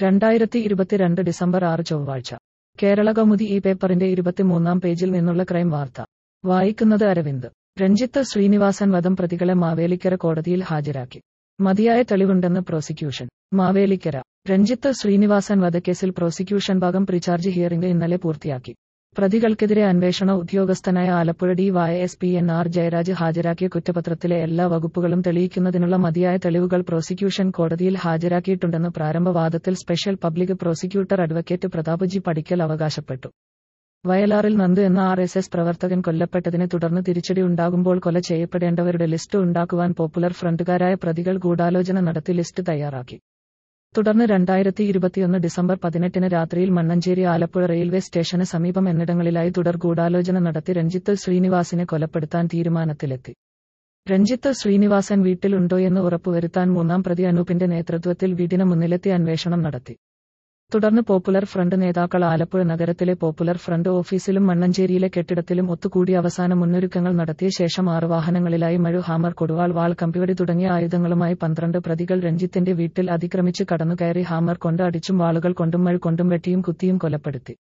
രണ്ടായിരത്തി ഇരുപത്തിരണ്ട് ഡിസംബർ ആറ് ചൊവ്വാഴ്ച കേരള കൗമുദി ഈ പേപ്പറിന്റെ ഇരുപത്തിമൂന്നാം പേജിൽ നിന്നുള്ള ക്രൈം വാർത്ത വായിക്കുന്നത് അരവിന്ദ് രഞ്ജിത്ത് ശ്രീനിവാസൻ വധം പ്രതികളെ മാവേലിക്കര കോടതിയിൽ ഹാജരാക്കി മതിയായ തെളിവുണ്ടെന്ന് പ്രോസിക്യൂഷൻ മാവേലിക്കര രഞ്ജിത്ത് ശ്രീനിവാസൻ വധക്കേസിൽ പ്രോസിക്യൂഷൻ ഭാഗം പ്രിചാർജ് ഹിയറിംഗ് ഇന്നലെ പൂർത്തിയാക്കി പ്രതികൾക്കെതിരെ അന്വേഷണ ഉദ്യോഗസ്ഥനായ Alappuzha D Y S P N R Jayaraj ഹാജരാക്കിയ കുറ്റപത്രത്തിലെ എല്ലാ വകുപ്പുകളും തെളിയിക്കുന്നതിനുള്ള മതിയായ തെളിവുകൾ പ്രോസിക്യൂഷൻ കോടതിയിൽ ഹാജരാക്കിയിട്ടുണ്ടെന്ന് പ്രാരംഭവാദത്തിൽ special public prosecutor advocate Prathap G Padickal അവകാശപ്പെട്ടു വയലാറിൽ നന്ദു എന്ന ആർ എസ് എസ് പ്രവർത്തകൻ കൊല്ലപ്പെട്ടതിനെ തുടർന്ന് തിരിച്ചടി ഉണ്ടാകുമ്പോൾ കൊല ചെയ്യപ്പെടേണ്ടവരുടെ ലിസ്റ്റ് ഉണ്ടാക്കുവാൻ പോപ്പുലർ ഫ്രണ്ടുകാരായ പ്രതികൾ ഗൂഢാലോചന നടത്തി ലിസ്റ്റ് തയ്യാറാക്കി തുടർന്ന് രണ്ടായിരത്തി ഇരുപത്തിയൊന്ന് ഡിസംബർ പതിനെട്ടിന് രാത്രിയിൽ മണ്ണഞ്ചേരി ആലപ്പുഴ റെയിൽവേ സ്റ്റേഷന് സമീപം എന്നിടങ്ങളിലായി തുടർ ഗൂഢാലോചന നടത്തി രഞ്ജിത്ത് ശ്രീനിവാസിനെ കൊലപ്പെടുത്താൻ തീരുമാനത്തിലെത്തി രഞ്ജിത്ത് ശ്രീനിവാസൻ വീട്ടിലുണ്ടോയെന്ന് ഉറപ്പുവരുത്താൻ മൂന്നാം പ്രതി അനൂപിന്റെ നേതൃത്വത്തിൽ വീടിന് മുന്നിലെത്തി അന്വേഷണം നടത്തി തുടർന്ന് പോപ്പുലർ ഫ്രണ്ട് നേതാക്കൾ ആലപ്പുഴ നഗരത്തിലെ പോപ്പുലർ ഫ്രണ്ട് ഓഫീസിലും മണ്ണഞ്ചേരിയിലെ കെട്ടിടത്തിലും ഒത്തുകൂടി അവസാന മുന്നൊരുക്കങ്ങൾ നടത്തിയ ശേഷം ആറ് വാഹനങ്ങളിലായി മഴു ഹാമർ കൊടുവാൾ വാൾ കമ്പിവടി തുടങ്ങിയ ആയുധങ്ങളുമായി പന്ത്രണ്ട് പ്രതികൾ രഞ്ജിത്തിന്റെ വീട്ടിൽ അതിക്രമിച്ച് കടന്നുകയറി ഹാമർ കൊണ്ട് അടിച്ചും വാളുകൾ കൊണ്ടും മഴ കൊണ്ടും വെട്ടിയും കുത്തിയും കൊലപ്പെടുത്തി